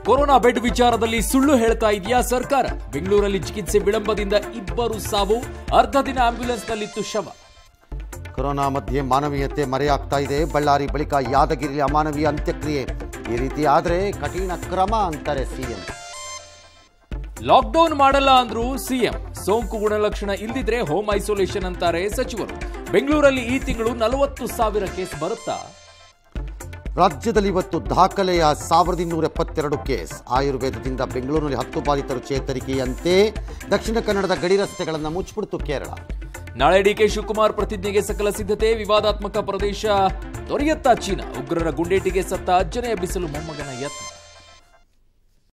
corona bed ವಿಚಾರದಲ್ಲಿ ಸುಳ್ಳು ಹೇಳ್ತಾ ಇದೆಯಾ ಸರ್ಕಾರ ಬೆಂಗಳೂರಲ್ಲಿ ಚಿಕಿತ್ಸೆ ವಿಳಂಬದಿಂದ ಇಬ್ಬರು ಸಾವು ಅರ್ಧ ದಿನ ಆಂಬ್ಯುಲೆನ್ಸ್ನಲ್ಲಿತ್ತು ಶವ ಕೊರೋನಾ ಮಧ್ಯೆ ಮಾನವೀಯತೆ ಮರೆಯಾಗ್ತಾ ಇದೆ ಬಳ್ಳಾರಿ ಬಳಿಕ ಯಾದಗಿರಿ ಅಮಾನವೀಯ ಅಂತ್ಯಕ್ರಿಯೆ ಈ ರೀತಿ ಆದರೆ ಕಠಿಣ ಕ್ರಮ ಅಂತಾರೆ ಸಿಎಂ ಲಾಕ್ಡೌನ್ ಮಾಡಲ್ಲ ಅಂದ್ರು ಸಿಎಂ ಸೋಂಕು ಗುಣಲಕ್ಷಣ ಇಲ್ದಿದ್ರೆ ಹೋಮ್ ಐಸೋಲೇಷನ್ ಅಂತಾರೆ ಸಚಿವರು ಬೆಂಗಳೂರಲ್ಲಿ ಈ ತಿಂಗಳು ನಲವತ್ತು ಸಾವಿರ ಕೇಸ್ ಬರುತ್ತಾ ರಾಜ್ಯದಲ್ಲಿ ಇವತ್ತು ದಾಖಲೆಯ ಸಾವಿರದ ಇನ್ನೂರ ಎಪ್ಪತ್ತೆರಡು ಕೇಸ್ ಆಯುರ್ವೇದದಿಂದ ಬೆಂಗಳೂರಿನಲ್ಲಿ ಹತ್ತು ಬಾಧಿತರು ಚೇತರಿಕೆಯಂತೆ ದಕ್ಷಿಣ ಕನ್ನಡದ ಗಡಿ ರಸ್ತೆಗಳನ್ನು ಮುಚ್ಚಿಬಿಡ್ತು ಕೇರಳ ನಾಳೆ ಡಿಕೆ ಶಿವಕುಮಾರ್ ಪ್ರತಿಜ್ಞೆಗೆ ಸಕಲ ಸಿದ್ಧತೆ ವಿವಾದಾತ್ಮಕ ಪ್ರದೇಶ ದೊರೆಯತ್ತಾ ಚೀನಾ ಉಗ್ರರ ಗುಂಡೇಟಿಗೆ ಸತ್ತ ಅಜ್ಜನೇ ಎಬ್ಬಿಸಲು ಮೊಮ್ಮಗನ ಯತ್ನ